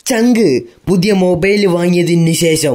ചങ്ക് പുതിയ മൊബൈൽ വാങ്ങിയതിന് ശേഷം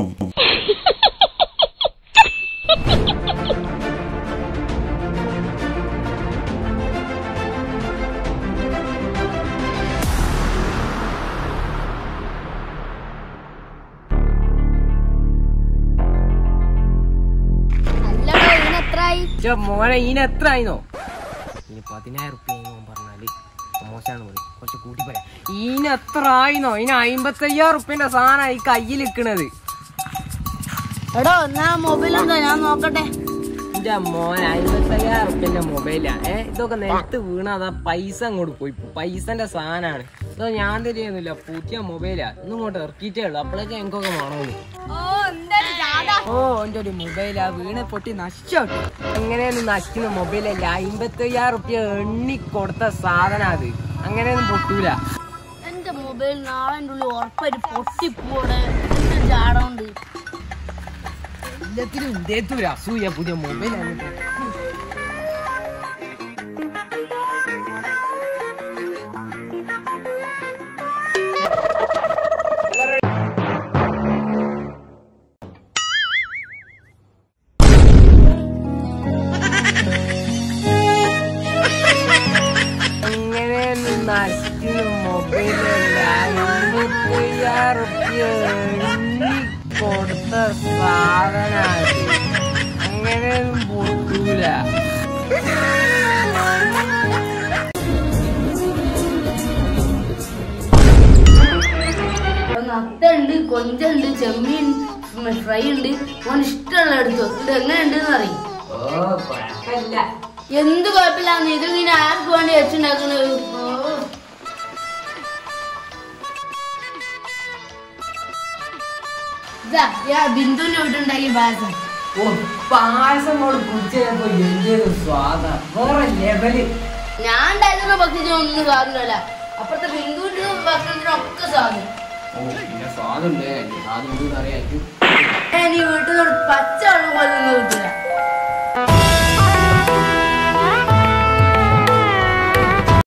അല്ലടോ ഇതിന് എത്രയായി ഛെ, മോനെ ഇതിന് എത്ര ആയിന്നോ ഇനി പതിനായിരം റുപ്യ പറഞ്ഞാല് മോശമാണ് പറയും കുറച്ച് കൂട്ടി പറയാം ഇതിന് എത്ര ആയിന്നോ ഇതിന് അമ്പത്തയ്യായിരം റുപ്യന്റെ സാധനം ഈ കയ്യിൽ നിൽക്കണത് എടോ എന്നാ മൊബൈൽ ഉണ്ടോ ഞാൻ നോക്കട്ടെ എന്റെ മോൻ അമ്പത്തയ്യായിരം റുപ്യന്റെ മൊബൈലാ ഏ ഇതൊക്കെ നിലത്ത് വീണ അതാ പൈസ അങ്ങോട്ട് പോയി പൈസന്റെ സാധനമാണ് ഇതോ ഞാൻ തരുന്നില്ല പുതിയ മൊബൈലാ ഇന്നും ഇങ്ങോട്ട് ഇറക്കിയിട്ടേ ഉള്ളു അപ്പോഴേക്കും എനിക്കൊക്കെ വേണമെന്ന് ഓ എന്റെ ഒരു മൊബൈലാ വീണ് പൊട്ടി നഷ്ടപ്പെട്ടു അങ്ങനെയൊന്നും നശിക്കുന്ന മൊബൈലല്ല അമ്പത്തയ്യായിരം റുപ്യ എണ്ണി കൊടുത്ത സാധന അത് അങ്ങനെയൊന്നും പൊട്ടൂല എന്റെ മൊബൈൽ നാളെ ഉള്ളിൽ ഉറപ്പൊരു പൊട്ടിപ്പോടെ ചാടമുണ്ട് എല്ലാത്തിനും ഇതേത്തൊരു ഒരു അസൂയ പുതിയ മൊബൈലാണ് അങ്ങനെയൊന്നും നശിക്കുന്ന മൊബൈലല്ല അമ്പത്തയ്യായിരം റുപ്യ എണ്ണി കൊടുത്ത സാധനാണ് അങ്ങനെയൊന്നും പൊട്ടൂല നത്തുണ്ട് കൊഞ്ചുണ്ട് ചെമ്മീൻ ഫ്രൈ ഉണ്ട് ഓൻ ഇഷ്ടമുള്ള എടുത്തു ഇത് എങ്ങനെയുണ്ട് അറിയും ഓ കുഴപ്പമില്ല എന്ത് കുഴപ്പമില്ലാന്ന് ഇത് ഇങ്ങനെ ആർക്ക് വേണ്ടി വെച്ചുണ്ടാക്കണത് ബിന്ദുവിന്റെ വീട്ടുണ്ടാക്കിയ പായസം ഓ പായസം കൊണ്ട് കുടിച്ചപ്പോ എന്തൊരു സ്വാദ വേറെ ലെവല് ഞാൻ ഉണ്ടാക്കുന്ന ഭക്ഷണം ഒന്നും സാധനമല്ല അപ്പുറത്തെ ബിന്ദുവിന്റെ ഭക്ഷണത്തിനൊക്കെ സാധനം ഓ പിന്നെ സ്വാദുണ്ട് സ്വാദുണ്ട് അറിയാം നീ വീട്ടിൽ നിന്ന്